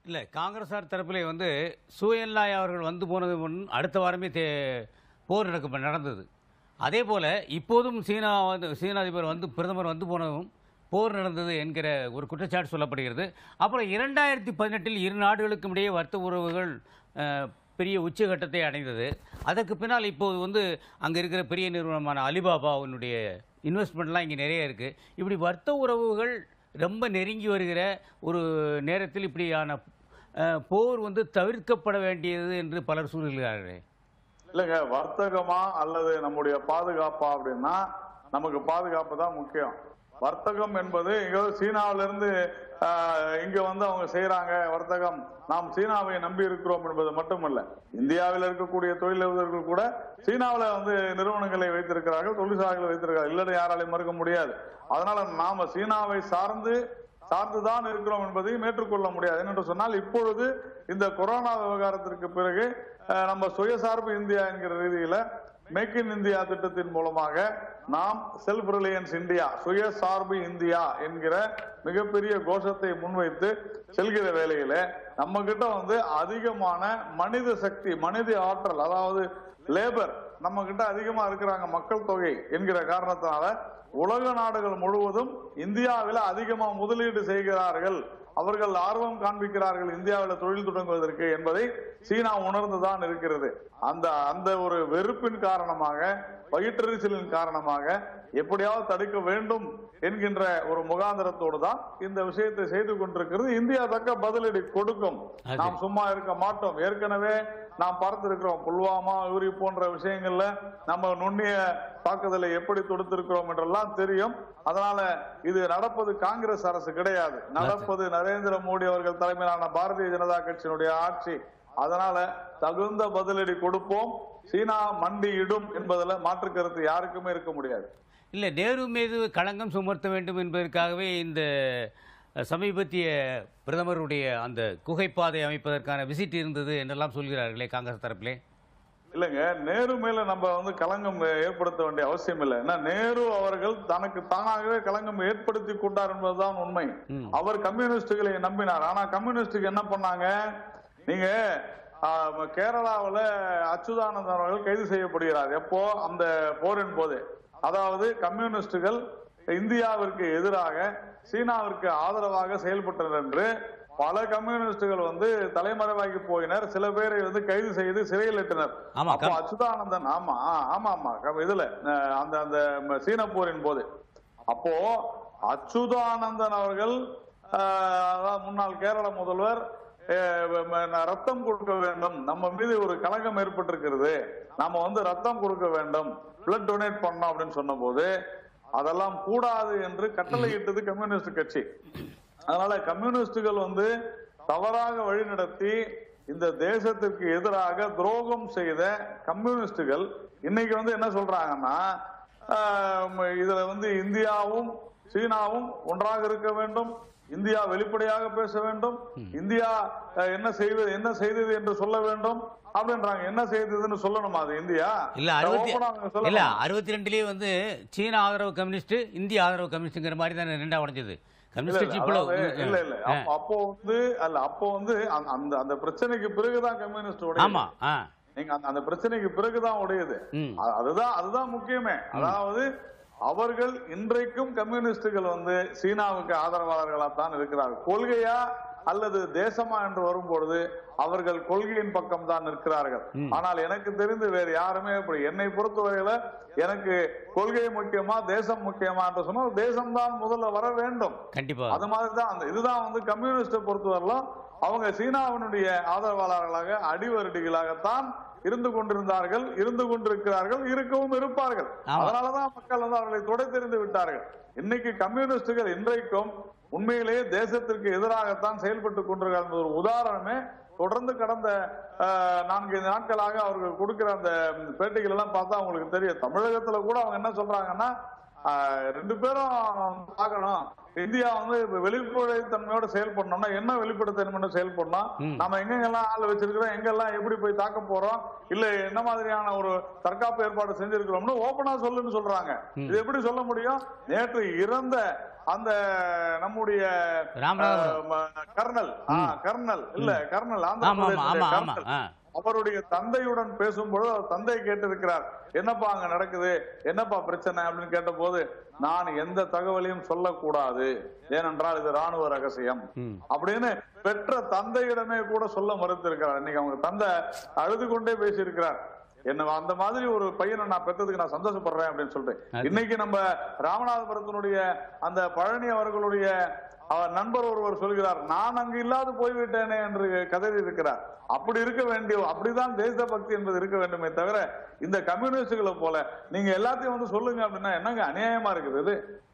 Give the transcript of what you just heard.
இல்லை காங்கிரஸார் தரப்பிலே வந்து சூயன்லாய் அவர்கள் வந்து போனது முன் அடுத்த வாரமே தே போர் நடக்க நடந்தது அதே போல் இப்போதும் சீனா வந்து சீன அதிபர் வந்து பிரதமர் வந்து போனதும் போர் நடந்தது என்கிற ஒரு குற்றச்சாட்டு சொல்லப்படுகிறது அப்புறம் இரண்டாயிரத்தி பதினெட்டில் இரு நாடுகளுக்கும் இடையே வர்த்தக உறவுகள் அஹ், பெரிய உச்சகட்டத்தை அடைந்தது அதற்கு பின்னால் இப்போது வந்து அங்கே இருக்கிற பெரிய நிறுவனமான அலிபாபாவினுடைய இன்வெஸ்ட்மெண்ட்லாம் இங்கே நிறைய இருக்குது இப்படி வர்த்தக உறவுகள் ரொம்ப நெருங்கி வருகிற ஒரு நேரத்தில் இப்படியான அஹ், போர் வந்து தவிர்க்கப்பட வேண்டியது என்று பலர் சொல்கிறார்களே இல்லைங்க வர்த்தகமா அல்லது நம்முடைய பாதுகாப்பா அப்படின்னா நமக்கு பாதுகாப்பு தான் முக்கியம் வர்த்தகம் என்பது இங்க சீனாவில இருந்து ஆஹ், இங்க வந்து அவங்க செய்யறாங்க வர்த்தகம் நாம் சீனாவை நம்பி இருக்கிறோம் என்பது மட்டுமல்ல இந்தியாவில் இருக்கக்கூடிய தொழிலதிபர்கள் கூட சீனாவில் வந்து நிறுவனங்களை வைத்திருக்கிறார்கள் தொழிற்சாலைகளை வைத்திருக்கிறார்கள் இல்லைன்னு யாராலையும் மறுக்க முடியாது அதனால நாம சீனாவை சார்ந்து சார்ந்துதான் இருக்கிறோம் என்பதையும் ஏற்றுக்கொள்ள முடியாது என்னென்று சொன்னால் இப்பொழுது இந்த கொரோனா விவகாரத்திற்கு பிறகு அஹ், நம்ம சுயசார்பு இந்தியா என்கிற ரீதியில மேக் இன் இந்தியா திட்டத்தின் மூலமாக நாம் செல்ஃப் ரிலையன்ஸ் இந்தியா சுயசார்பு இந்தியா என்கிற மிகப்பெரிய கோஷத்தை முன்வைத்து செல்கிற வேளையில நம்ம கிட்ட வந்து அதிகமான மனித சக்தி மனித ஆற்றல் அதாவது லேபர் நம்ம கிட்ட அதிகமா இருக்கிறாங்க மக்கள் தொகை என்கிற காரணத்தினால உலக நாடுகள் முழுவதும் இந்தியாவில் அதிகமா முதலீடு செய்கிறார்கள் அவர்கள் ஆர்வம் காண்பிக்கிறார்கள் இந்தியாவில் தொழில் தொடங்குவதற்கு என்பதை சீனா உணர்ந்துதான் இருக்கிறது அந்த அந்த ஒரு வெறுப்பின் காரணமாக பயிற்றறிச்சலின் காரணமாக எப்படியாவது தடுக்க வேண்டும் என்கின்ற ஒரு முகாந்திரத்தோடு தான் இந்த விஷயத்தை செய்து கொண்டிருக்கிறது இந்தியா தக்க பதிலடி கொடுக்கும் அது. நாம் சும்மா இருக்க மாட்டோம் ஏற்கனவே நாம் பார்த்திருக்கிறோம் புல்வாமா உரி போன்ற விஷயங்கள்ல நம்ம நுண்ணிய தாக்குதலை எப்படி தொடுத்திருக்கிறோம் என்றெல்லாம் தெரியும் அதனால இது நடப்பது காங்கிரஸ் அரசு கிடையாது நடப்பது நரேந்திர மோடி அவர்கள் தலைமையிலான பாரதிய ஜனதா கட்சியினுடைய ஆட்சி அதனால தகுந்த பதிலடி கொடுப்போம் சீனா மண்டியிடும் என்பதுல மாற்று கருத்து யாருக்குமே இருக்க முடியாது இல்லை நேரு மீது களங்கம் சுமர்த்த வேண்டும் என்பதற்காகவே இந்த அஹ், சமீபத்திய பிரதமருடைய அந்த குகைப்பாதை அமைப்பதற்கான விசிட் இருந்தது என்றெல்லாம் சொல்கிறார்களே காங்கிரஸ் தரப்பிலே இல்லைங்க நேரு மேல நம்ம வந்து களங்கம் ஏற்படுத்த வேண்டிய அவசியம் இல்லை ஏன்னா நேரு அவர்கள் தனக்கு தானாகவே களங்கம் ஏற்படுத்தி கொண்டார் என்பதுதான் உண்மை ம். அவர் கம்யூனிஸ்டுகளை நம்பினார் ஆனா கம்யூனிஸ்டுக்கு என்ன பண்ணாங்க நீங்க ஆ, கேரளாவுல அச்சுதானந்தன் அவர்கள் கைது செய்யப்படுகிறார் எப்போ அந்த போரின் போது அதாவது கம்யூனிஸ்டுகள் இந்தியாவிற்கு எதிராக சீனாவிற்கு ஆதரவாக செயல்பட்டனர் என்று பல கம்யூனிஸ்டுகள் வந்து தலைமறைவாகி போயினர் சில பேரை வந்து கைது செய்து சிறையில் இட்டனர் ஆமா, அப்போ கம்- அச்சுதானந்தன் ஆமா ஆ, ஆமா ஆமா கம்- இதுல அஹ், அந்த அந்த ம- சீன போரின் போது அப்போ அச்சுதானந்தன் அவர்கள் அஹ், அதாவது முன்னாள் கேரள முதல்வர் அஹ், ம- ம- ரத்தம் கொடுக்க வேண்டும் நம்ம மீது ஒரு கலகம் ஏற்பட்டிருக்கிறது நாம வந்து ரத்தம் கொடுக்க வேண்டும் பிளட் டொனேட் பண்ணோம் அப்படின்னு சொன்னபோது அதெல்லாம் கூடாது என்று கட்டளையிட்டது கம்யூனிஸ்ட் கட்சி அதனால கம்யூனிஸ்டுகள் வந்து தவறாக வழிநடத்தி இந்த தேசத்திற்கு எதிராக துரோகம் செய்த கம்யூனிஸ்டுகள் இன்னைக்கு வந்து என்ன சொல்றாங்கன்னா ஆஹ், இதுல வந்து இந்தியாவும் சீனாவும் ஒன்றாக இருக்க வேண்டும் இந்தியா வெளிப்படையாக பேச வேண்டும் இந்தியா அஹ், என்ன செய்வது என்ன செய்தது என்று சொல்ல வேண்டும் அப்படின்றாங்க என்ன செய்ததுன்னு சொல்லணுமா அது இந்தியா இல்ல அறுபத்தி Open ஆ அவங்க சொல்லணும். இல்ல அறுபத்தி ரெண்டுலயே வந்து சீன ஆதரவு கம்யூனிஸ்ட் இந்திய ஆதரவு கம்யூனிஸ்ட்ங்கிற மாதிரி தானே ரெண்டா உடைஞ்சது இல்ல, கம்யூனிஸ்ட் இல்ல, கட்சி இவ்வளவு- அதாவது, இல்ல இல்ல ஆ, அப்ப- அப்போ வந்து அல்ல அப்போ வந்து அந்த- அந்த அந்த பிரச்சனைக்கு பிறகுதான் கம்யூனிஸ்ட் உடையுது ஆமா ஆ நீங்க அந்த- அந்த பிரச்சனைக்கு பிறகுதான் உடையுது ம். அ- அதுதான் அதுதான் முக்கியமே அதாவது அவர்கள் இன்றைக்கும் கம்யூனிஸ்டுகள் வந்து சீனாவுக்கு ஆதரவாளர்களா தான் இருக்கிறார்கள் கொள்கையா அல்லது தேசமா என்று வரும்பொழுது அவர்கள் கொள்கையின் பக்கம் தான் நிற்கிறார்கள் ஆனால் எனக்கு தெரிந்து வேறு யாருமே அப்படி என்னை பொறுத்தவரையில எனக்கு கொள்கை முக்கியமா தேசம் முக்கியமா என்று சொன்னால் தேசம்தான் முதல்ல வர வேண்டும் கண்டிப்பா அது மாதிரி தான் அந்த இதுதான் வந்து கம்யூனிஸ்ட பொறுத்தவரையிலும் அவங்க சீனாவினுடைய ஆதரவாளர்களாக அடிவருடிகளாகத்தான் இருந்து கொண்டிருந்தார்கள் இருந்து கொண்டிருக்கிறார்கள் இருக்கவும் இருப்பார்கள் ஆமா. அதனாலதான் மக்கள் வந்து அவர்களை தொடைத்தெறிந்து விட்டார்கள் இன்னைக்கு கம்யூனிஸ்டுகள் இன்றைக்கும் உண்மையிலேயே தேசத்திற்கு எதிராகத்தான் செயல்பட்டு கொண்டிருக்கிறார்கள் என்பது ஒரு உதாரணமே தொடர்ந்து கடந்த அஹ், நான்கு நாட்களாக அவர்கள் கொடுக்கிற அந்த பேட்டிகள் எல்லாம் பார்த்தா அவங்களுக்கு தெரியும் தமிழகத்துல கூட அவங்க என்ன சொல்றாங்கன்னா ஆஹ் ரெண்டு பேரும் பார்க்கணும் இந்தியா வந்து இப்ப வெளிப்படைத்தன்மையோட செயல்படணும்னா என்ன வெளிப்படைத்தன்மையோட செயல்படணும் நம்ம எங்கெங்கெல்லாம் ஆள் வச்சிருக்கிறோம் எங்கெல்லாம் எப்படி போய் தாக்க போறோம் இல்ல என்ன மாதிரியான ஒரு தற்காப்பு ஏற்பாடு செஞ்சிருக்கிறோம்னு ஓபனா சொல்லுன்னு சொல்றாங்க இது எப்படி சொல்ல முடியும் நேற்று இறந்த அந்த நம்முடைய ராமநாதபுரம் அஹ், ம- கர்னல் ஆ, கர்னல் இல்ல கர்னல் ஆந்திர ஆமா ஆமா பிரதேசத்துடைய ஆமா ஆமா கர்னல் ஆ அவருடைய தந்தையுடன் பேசும்பொழுது அவர் தந்தை கேட்டிருக்கிறார் என்னப்பா அங்க நடக்குது என்னப்பா பிரச்சனை அப்படின்னு கேட்டபோது நான் எந்த தகவலையும் சொல்லக்கூடாது ஏனென்றால் இது ராணுவ ரகசியம் ம் அப்படின்னு பெற்ற தந்தையிடமே கூட சொல்ல மறுத்திருக்கிறார் இன்னைக்கு அவங்க தந்தை அழுது கொண்டே பேசியிருக்கிறார் என்ன அந்த மாதிரி ஒரு பையனை நான் பெற்றதுக்கு நான் சந்தோஷப்படுறேன் அப்படின்னு சொல்லிட்டு அது- இன்னைக்கு நம்ம ராமநாதபுரத்தினுடைய அந்த பழனி அவர்களுடைய அவர் நண்பர் ஒருவர் சொல்கிறார் நான் அங்கு இல்லாது போய்விட்டேனே என்று கதறி இருக்கிறார் அப்படி இருக்க வேண்டிய அப்படிதான் தேசபக்தி என்பது இருக்க வேண்டுமே தவிர இந்த கம்யூனிஸ்டுகளை போல நீங்க எல்லாத்தையும் வந்து சொல்லுங்க அப்படின்னா என்னங்க அநியாயமா இருக்குது இது